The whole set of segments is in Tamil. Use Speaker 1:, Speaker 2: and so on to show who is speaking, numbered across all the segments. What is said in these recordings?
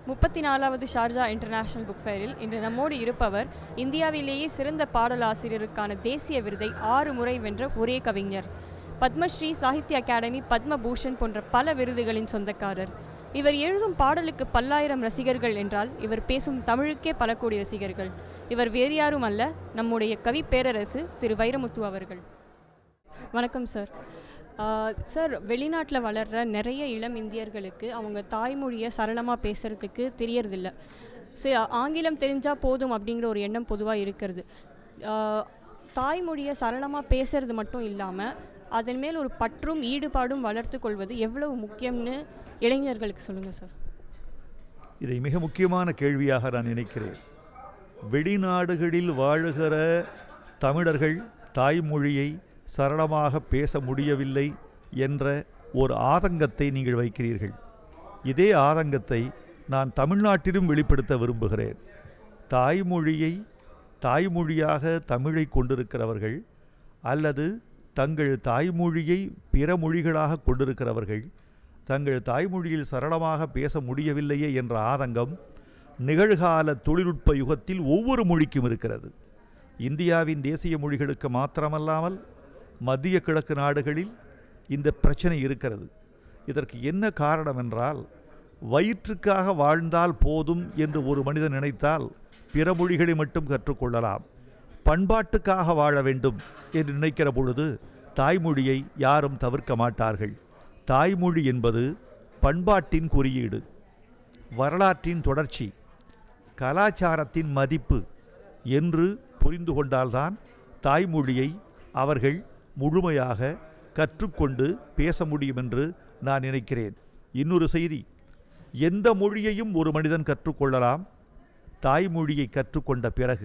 Speaker 1: முப்பத்தி நாலாவது ஷார்ஜா இன்டர்நேஷனல் புக் ஃபேரில் இன்று நம்மோடு இருப்பவர் இந்தியாவிலேயே சிறந்த பாடலாசிரியருக்கான தேசிய விருதை ஆறு முறை வென்ற ஒரே கவிஞர் பத்மஸ்ரீ சாகித்ய அகாடமி பத்மபூஷன் போன்ற பல விருதுகளின் சொந்தக்காரர் இவர் எழுதும் பாடலுக்கு பல்லாயிரம் ரசிகர்கள் என்றால் இவர் பேசும் தமிழுக்கே பல கோடி ரசிகர்கள் இவர் வேறு யாரும் அல்ல நம்முடைய கவி பேரரசு திரு வைரமுத்து அவர்கள் வணக்கம் சார் ஆஹ் சார் வெளிநாட்டில் வளர்கிற நிறைய இளம் இந்தியர்களுக்கு அவங்க தாய்மொழியை சரளமாக பேசுகிறதுக்கு தெரியறதில்ல சரி ஆங்கிலம் தெரிஞ்சால் போதும் அப்படிங்கிற ஒரு எண்ணம் பொதுவாக இருக்கிறது ஆஹ் தாய்மொழியை சரளமாக பேசுறது மட்டும் இல்லாமல் அதன் மேல் ஒரு பற்றும் ஈடுபாடும் வளர்த்து கொள்வது எவ்வளவு முக்கியம்னு இளைஞர்களுக்கு சொல்லுங்கள் சார்
Speaker 2: இதை மிக முக்கியமான கேள்வியாக நான் நினைக்கிறேன் வெளிநாடுகளில் வாழுகிற தமிழர்கள் தாய்மொழியை சரளமாக பேச முடியவில்லை என்ற ஒரு ஆதங்கத்தை நீங்கள் வைக்கிறீர்கள் இதே ஆதங்கத்தை நான் தமிழ்நாட்டிலும் வெளிப்படுத்த விரும்புகிறேன் தாய்மொழியை தாய்மொழியாக தமிழை கொண்டிருக்கிறவர்கள் அல்லது தங்கள் தாய்மொழியை பிற மொழிகளாக கொண்டிருக்கிறவர்கள் தங்கள் தாய்மொழியில் சரளமாக பேச முடியவில்லையே என்ற ஆதங்கம் நிகழ்கால தொழில்நுட்ப யுகத்தில் ஒவ்வொரு மொழிக்கும் இருக்கிறது இந்தியாவின் தேசிய மொழிகளுக்கு மாத்திரமல்லாமல் மத்திய கிழக்கு நாடுகளில் இந்த பிரச்சனை இருக்கிறது இதற்கு என்ன காரணம் என்றால் வயிற்றுக்காக வாழ்ந்தால் போதும் என்று ஒரு மனிதன் நினைத்தால் பிற மொழிகளை மட்டும் கற்றுக்கொள்ளலாம் பண்பாட்டுக்காக வாழ வேண்டும் என்று நினைக்கிற பொழுது தாய்மொழியை யாரும் தவிர்க்க மாட்டார்கள் தாய்மொழி என்பது பண்பாட்டின் குறியீடு வரலாற்றின் தொடர்ச்சி கலாச்சாரத்தின் மதிப்பு என்று புரிந்து கொண்டால்தான் தாய்மொழியை அவர்கள் முழுமையாக கற்றுக்கொண்டு பேச முடியும் என்று நான் நினைக்கிறேன் இன்னொரு செய்தி எந்த மொழியையும் ஒரு மனிதன் கற்றுக்கொள்ளலாம் தாய்மொழியை கற்றுக்கொண்ட பிறகு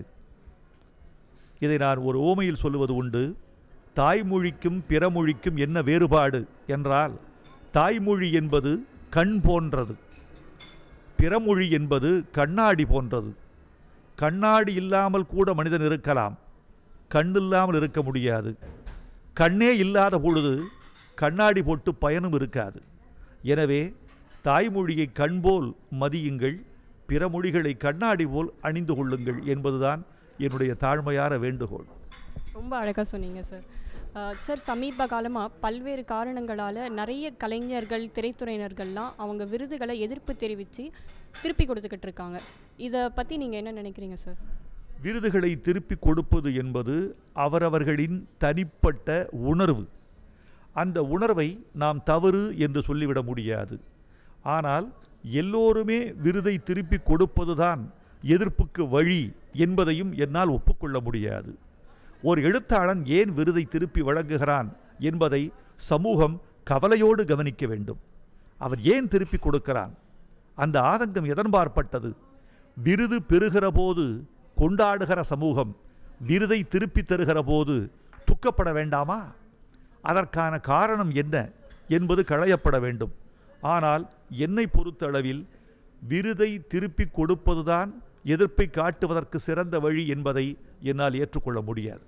Speaker 2: இதை நான் ஒரு ஓமையில் சொல்லுவது உண்டு தாய்மொழிக்கும் பிற மொழிக்கும் என்ன வேறுபாடு என்றால் தாய்மொழி என்பது கண் போன்றது பிறமொழி என்பது கண்ணாடி போன்றது கண்ணாடி இல்லாமல் கூட மனிதன் இருக்கலாம் கண்ணில்லாமல் இருக்க முடியாது கண்ணே இல்லாத பொழுது கண்ணாடி போட்டு பயனும் இருக்காது எனவே தாய்மொழியை கண்போல் மதியுங்கள் பிற மொழிகளை கண்ணாடி போல் அணிந்து கொள்ளுங்கள் என்பதுதான் என்னுடைய தாழ்மையான வேண்டுகோள்
Speaker 1: ரொம்ப அழகாக சொன்னீங்க சார் அஹ் சார் சமீப காலமாக பல்வேறு காரணங்களால் நிறைய கலைஞர்கள் திரைத்துறையினர்கள்லாம் அவங்க விருதுகளை எதிர்ப்பு தெரிவித்து திருப்பி கொடுத்துக்கிட்டு இருக்காங்க இதை பற்றி நீங்கள் என்ன நினைக்கிறீங்க சார்
Speaker 2: விருதுகளை திருப்பி கொடுப்பது என்பது அவரவர்களின் தனிப்பட்ட உணர்வு அந்த உணர்வை நாம் தவறு என்று சொல்லிவிட முடியாது ஆனால் எல்லோருமே விருதை திருப்பி கொடுப்பதுதான் எதிர்ப்புக்கு வழி என்பதையும் என்னால் ஒப்புக்கொள்ள முடியாது ஒரு எழுத்தாளன் ஏன் விருதை திருப்பி வழங்குகிறான் என்பதை சமூகம் கவலையோடு கவனிக்க வேண்டும் அவன் ஏன் திருப்பி கொடுக்கிறான் அந்த ஆதங்கம் எதன்பாற்பட்டது விருது பெறுகிற போது கொண்டாடுகிற சமூகம் விருதை திருப்பி தருகிற போது துக்கப்பட வேண்டாமா அதற்கான காரணம் என்ன என்பது களையப்பட வேண்டும் ஆனால் என்னை பொறுத்தளவில் விருதை திருப்பி கொடுப்பதுதான் எதிர்ப்பை காட்டுவதற்கு சிறந்த வழி என்பதை என்னால் ஏற்றுக்கொள்ள முடியாது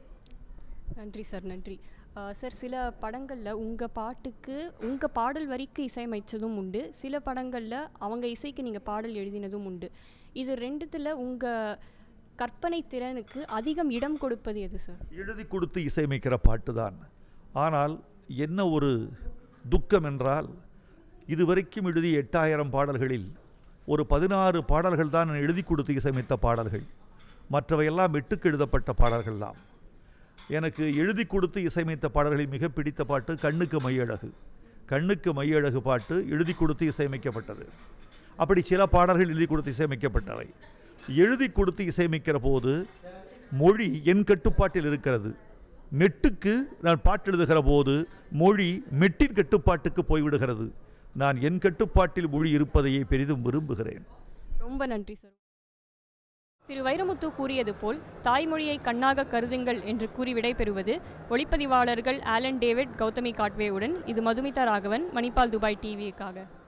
Speaker 1: நன்றி சார் நன்றி அஹ் சார் சில படங்களில் உங்கள் பாட்டுக்கு உங்கள் பாடல் வரிக்கு இசையமைச்சதும் உண்டு சில படங்களில் அவங்க இசைக்கு நீங்கள் பாடல் எழுதினதும் உண்டு இது ரெண்டுத்தில் உங்கள் கற்பனை திறனுக்கு அதிகம் இடம் கொடுப்பது எது சார்
Speaker 2: எழுதி கொடுத்து இசையமைக்கிற பாட்டுதான் ஆனால் என்ன ஒரு துக்கம் என்றால் இதுவரைக்கும் எழுதிய எட்டாயிரம் பாடல்களில் ஒரு பதினாறு பாடல்கள் தான் நான் எழுதி கொடுத்து இசையமைத்த பாடல்கள் மற்றவையெல்லாம் மெட்டுக்கு எழுதப்பட்ட பாடல்கள் தான் எனக்கு எழுதி கொடுத்து இசையமைத்த பாடல்களில் மிக பிடித்த பாட்டு கண்ணுக்கு மையழகு கண்ணுக்கு மையழகு பாட்டு எழுதி கொடுத்து இசையமைக்கப்பட்டது அப்படி சில பாடல்கள் எழுதி கொடுத்து இசையமைக்கப்பட்டவை எழுதி கொடுத்து இசையமைக்கிற போது மொழி என் கட்டுப்பாட்டில் இருக்கிறது மெட்டுக்கு நான் பாட்டு எழுதுகிற போது மொழி மெட்டின் கட்டுப்பாட்டுக்கு போய்விடுகிறது நான் என் கட்டுப்பாட்டில் மொழி இருப்பதையே பெரிதும் விரும்புகிறேன்
Speaker 1: ரொம்ப நன்றி சார் திரு வைரமுத்து கூறியது போல் தாய்மொழியை கண்ணாக கருதுங்கள் என்று கூறி விடைபெறுவது ஒளிப்பதிவாளர்கள் ஆலன் டேவிட் கௌதமி காட்வேவுடன் இது மதுமிதா ராகவன் மணிப்பால் துபாய் டிவிக்காக